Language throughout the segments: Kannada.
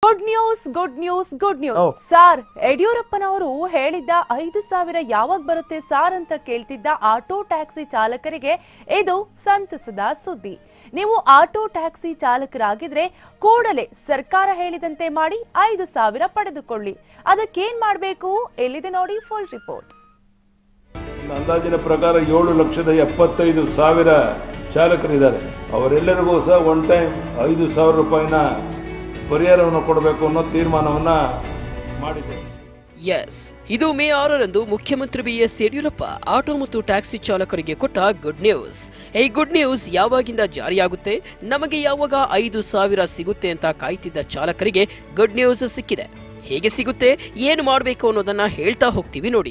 Good news good news good ಓ. ನ್ಯೂಸ್ ಸಾರ್ ಯಡಿಯೂರಪ್ಪನವರು ಹೇಳಿದ್ದ ಐದು ಸಾವಿರ ಯಾವಾಗ ಬರುತ್ತೆ ಸಾರ್ ಅಂತ ಕೇಳ್ತಿದ್ದ ಆಟೋ ಟ್ಯಾಕ್ಸಿ ಚಾಲಕರಿಗೆ ಇದು ಸಂತಸದ ಸುದ್ದಿ ನೀವು ಆಟೋ ಟ್ಯಾಕ್ಸಿ ಚಾಲಕರಾಗಿದ್ರೆ ಕೂಡಲೇ ಸರ್ಕಾರ ಹೇಳಿದಂತೆ ಮಾಡಿ ಐದು ಸಾವಿರ ಪಡೆದುಕೊಳ್ಳಿ ಅದಕ್ಕೇನ್ ಮಾಡಬೇಕು ಎಲ್ಲಿದೆ ನೋಡಿ ಫುಲ್ ರಿಪೋರ್ಟ್ ಒಂದು ಅಂದಾಜಿನ ಪ್ರಕಾರ ಏಳು ಲಕ್ಷದ ಎಪ್ಪತ್ತೈದು ಸಾವಿರ ಚಾಲಕರಿದ್ದಾರೆ ಅವರೆಲ್ಲರಿಗೂ ಸಹ ಒನ್ ಟೈಮ್ ಐದು ಸಾವಿರ ರೂಪಾಯಿನ ಪರಿಹಾರವನ್ನು ಕೊಡಬೇಕು ಅನ್ನೋ ತೀರ್ಮಾನವನ್ನು ಮಾಡಿದೆ ಎಸ್ ಇದು ಮೇ ಆರರಂದು ಮುಖ್ಯಮಂತ್ರಿ ಬಿ ಎಸ್ ಯಡಿಯೂರಪ್ಪ ಆಟೋ ಮತ್ತು ಟ್ಯಾಕ್ಸಿ ಚಾಲಕರಿಗೆ ಕೊಟ್ಟ ಗುಡ್ ನ್ಯೂಸ್ ಈ ಗುಡ್ ನ್ಯೂಸ್ ಯಾವಾಗಿಂದ ಜಾರಿಯಾಗುತ್ತೆ ನಮಗೆ ಯಾವಾಗ ಐದು ಸಾವಿರ ಸಿಗುತ್ತೆ ಅಂತ ಕಾಯ್ತಿದ್ದ ಚಾಲಕರಿಗೆ ಗುಡ್ ನ್ಯೂಸ್ ಸಿಕ್ಕಿದೆ ಹೇಗೆ ಸಿಗುತ್ತೆ ಏನು ಮಾಡಬೇಕು ಅನ್ನೋದನ್ನ ಹೇಳ್ತಾ ಹೋಗ್ತೀವಿ ನೋಡಿ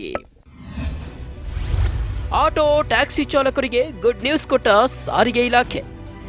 ಆಟೋ ಟ್ಯಾಕ್ಸಿ ಚಾಲಕರಿಗೆ ಗುಡ್ ನ್ಯೂಸ್ ಕೊಟ್ಟ ಸಾರಿಗೆ ಇಲಾಖೆ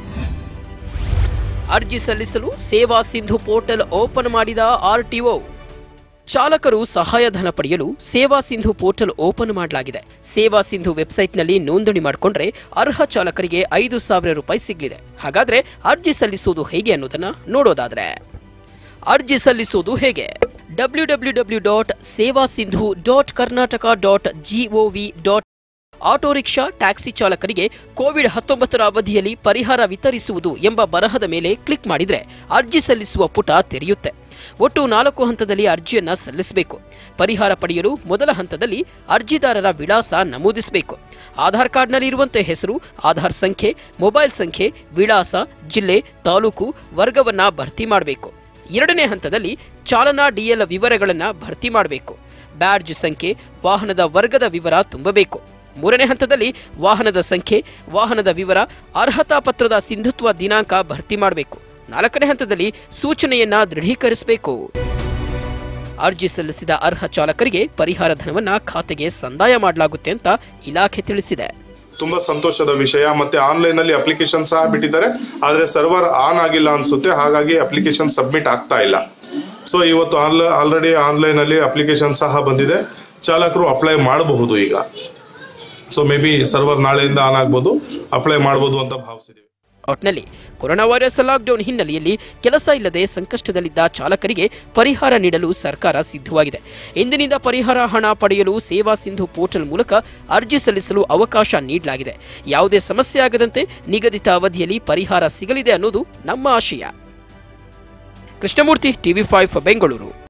ಅರ್ಜಿ ಸಲ್ಲಿಸಲು ಸೇವಾ ಸಿಂಧು ಪೋರ್ಟಲ್ ಓಪನ್ ಮಾಡಿದ ಆರ್ಟಿಒ ಚಾಲಕರು ಸಹಾಯಧನ ಪಡೆಯಲು ಸೇವಾ ಸಿಂಧು ಪೋರ್ಟಲ್ ಓಪನ್ ಮಾಡಲಾಗಿದೆ ಸೇವಾ ಸಿಂಧು ವೆಬ್ಸೈಟ್ನಲ್ಲಿ ನೋಂದಣಿ ಮಾಡಿಕೊಂಡ್ರೆ ಅರ್ಹ ಚಾಲಕರಿಗೆ ಐದು ಸಾವಿರ ರೂಪಾಯಿ ಸಿಗಲಿದೆ ಹಾಗಾದ್ರೆ ಅರ್ಜಿ ಸಲ್ಲಿಸುವುದು ಹೇಗೆ ಅನ್ನೋದನ್ನ ನೋಡೋದಾದ್ರೆ ಅರ್ಜಿ ಸಲ್ಲಿಸುವುದು ಹೇಗೆ W W W dot Seva Sindhu dot Karnataka dot GOV dot auto rickshaw taxi ಚಾಲಕರಿಗೆ ಕೋವಿಡ್ ಹತ್ತೊಂಬತ್ತರ ಅವಧಿಯಲ್ಲಿ ಪರಿಹಾರ ವಿತರಿಸುವುದು ಎಂಬ ಬರಹದ ಮೇಲೆ ಕ್ಲಿಕ್ ಮಾಡಿದ್ರೆ ಅರ್ಜಿ ಸಲ್ಲಿಸುವ ಪುಟ ತೆರೆಯುತ್ತೆ ಒಟ್ಟು ನಾಲ್ಕು ಹಂತದಲ್ಲಿ ಅರ್ಜಿಯನ್ನ ಸಲ್ಲಿಸಬೇಕು ಪರಿಹಾರ ಪಡೆಯಲು ಮೊದಲ ಹಂತದಲ್ಲಿ ಅರ್ಜಿದಾರರ ವಿಳಾಸ ನಮೂದಿಸಬೇಕು ಆಧಾರ್ ಕಾರ್ಡ್ನಲ್ಲಿ ಇರುವಂತೆ ಹೆಸರು ಆಧಾರ್ ಸಂಖ್ಯೆ ಮೊಬೈಲ್ ಸಂಖ್ಯೆ ವಿಳಾಸ ಜಿಲ್ಲೆ ತಾಲೂಕು ವರ್ಗವನ್ನ ಭರ್ತಿ ಮಾಡಬೇಕು ಎರಡನೇ ಹಂತದಲ್ಲಿ ಚಾಲನಾ ಡಿಎಲ್ ವಿವರಗಳನ್ನ ಭರ್ತಿ ಮಾಡಬೇಕು ಬ್ಯಾಡ್ಜ್ ಸಂಖ್ಯೆ ವಾಹನದ ವರ್ಗದ ವಿವರ ತುಂಬಬೇಕು ಮೂರನೇ ಹಂತದಲ್ಲಿ ವಾಹನದ ಸಂಖ್ಯೆ ವಾಹನದ ವಿವರ ಅರ್ಹತಾ ಪತ್ರದ ಸಿಂಧುತ್ವ ದಿನಾಂಕ ಭರ್ತಿ ಮಾಡಬೇಕು ನಾಲ್ಕನೇ ಹಂತದಲ್ಲಿ ಸೂಚನೆಯನ್ನ ದೃಢೀಕರಿಸಬೇಕು ಅರ್ಜಿ ಸಲ್ಲಿಸಿದ ಅರ್ಹ ಚಾಲಕರಿಗೆ ಪರಿಹಾರ ಧನವನ್ನ ಖಾತೆಗೆ ಸಂದಾಯ ಮಾಡಲಾಗುತ್ತೆ ಅಂತ ಇಲಾಖೆ ತಿಳಿಸಿದೆ ತುಂಬಾ ಸಂತೋಷದ ವಿಷಯ ಮತ್ತೆ ಆನ್ಲೈನ್ ಅಲ್ಲಿ ಅಪ್ಲಿಕೇಶನ್ ಸಹ ಬಿಟ್ಟಿದ್ದಾರೆ ಆದ್ರೆ ಸರ್ವರ್ ಆನ್ ಆಗಿಲ್ಲ ಅನ್ಸುತ್ತೆ ಹಾಗಾಗಿ ಅಪ್ಲಿಕೇಶನ್ ಸಬ್ಮಿಟ್ ಆಗ್ತಾ ಇಲ್ಲ ಸೊ ಇವತ್ತು ಆಲ್ರೆಡಿ ಆನ್ಲೈನ್ ಅಲ್ಲಿ ಅಪ್ಲಿಕೇಶನ್ ಸಹ ಬಂದಿದೆ ಚಾಲಕರು ಅಪ್ಲೈ ಮಾಡಬಹುದು ಈಗ ಸೊ ಮೇ ಬಿ ಸರ್ವರ್ ನಾಳೆಯಿಂದ ಆನ್ ಆಗ್ಬೋದು ಅಪ್ಲೈ ಮಾಡ್ಬೋದು ಅಂತ ಭಾವಿಸಿದ್ದೀವಿ ಒಟ್ನಲ್ಲಿ ಕೊರೋನಾ ವೈರಸ್ ಲಾಕ್ಡೌನ್ ಹಿನ್ನೆಲೆಯಲ್ಲಿ ಕೆಲಸ ಇಲ್ಲದೆ ಸಂಕಷ್ಟದಲ್ಲಿದ್ದ ಚಾಲಕರಿಗೆ ಪರಿಹಾರ ನೀಡಲು ಸರ್ಕಾರ ಸಿದ್ಧವಾಗಿದೆ ಇಂದಿನಿಂದ ಪರಿಹಾರ ಹಣ ಪಡೆಯಲು ಸೇವಾ ಸಿಂಧು ಪೋರ್ಟಲ್ ಮೂಲಕ ಅರ್ಜಿ ಸಲ್ಲಿಸಲು ಅವಕಾಶ ನೀಡಲಾಗಿದೆ ಯಾವುದೇ ಸಮಸ್ಯೆ ಆಗದಂತೆ ನಿಗದಿತ ಅವಧಿಯಲ್ಲಿ ಪರಿಹಾರ ಸಿಗಲಿದೆ ಅನ್ನೋದು ನಮ್ಮ ಆಶಯ ಕೃಷ್ಣಮೂರ್ತಿ ಟಿವಿ ಫೈವ್ ಬೆಂಗಳೂರು